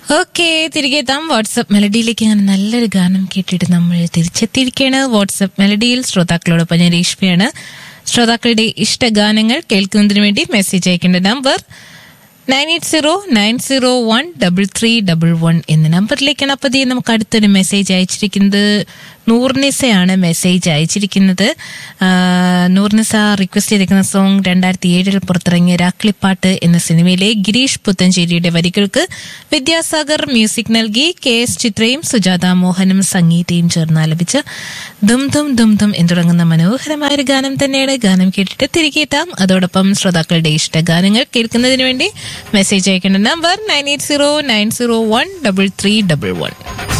okay തിരികെ എത്താം WhatsApp മെലഡിയിലേക്ക് അങ്ങനെ നല്ലൊരു ഗാനം കേട്ടിട്ട് നമ്മൾ തിരിച്ചെത്തിയിരിക്കുകയാണ് വാട്സപ്പ് മെലഡിയിൽ ശ്രോതാക്കളോടൊപ്പം ഞാൻ രേഷ്മയാണ് ശ്രോതാക്കളുടെ ഇഷ്ടഗാനങ്ങൾ കേൾക്കുന്നതിന് വേണ്ടി മെസ്സേജ് അയക്കേണ്ട number nine eight zero nine zero one double three double one എന്ന നമ്പറിലേക്കാണ് അപ്പോൾ ദേ നമുക്ക് അടുത്തൊരു മെസ്സേജ് അയച്ചിരിക്കുന്നത് നൂർനിസയാണ് മെസ്സേജ് അയച്ചിരിക്കുന്നത് ആ, നൂർനിസ റിക്വസ്റ്റ് ചെയ്തിരിക്കുന്ന സോങ് രണ്ടായിരത്തി ഏഴിൽ പുറത്തിറങ്ങിയ രാക്ലിപ്പാട്ട് എന്ന സിനിമയിലെ ഗിരീഷ് പുത്തഞ്ചേരിയുടെ വരികൾക്ക് വിദ്യാസാഗർ മ്യൂസിക് നൽകി കെ എസ് ചിത്രയും സുജാത മോഹനും സംഗീതയും ചേർന്ന് ആലപിച്ച ദും ദും ദും ദും എന്ന് തുടങ്ങുന്ന മനോഹരമായ ഒരു ഗാനം തന്നെയാണ് ഗാനം കേട്ടിട്ട് തിരികെ എത്താം അതോടൊപ്പം ശ്രോതാക്കളുടെ ഇഷ്ട ഗാനങ്ങൾ കേൾക്കുന്നതിന് വേണ്ടി മെസ്സേജ് അയക്കേണ്ട number nine eight zero nine zero one double three double one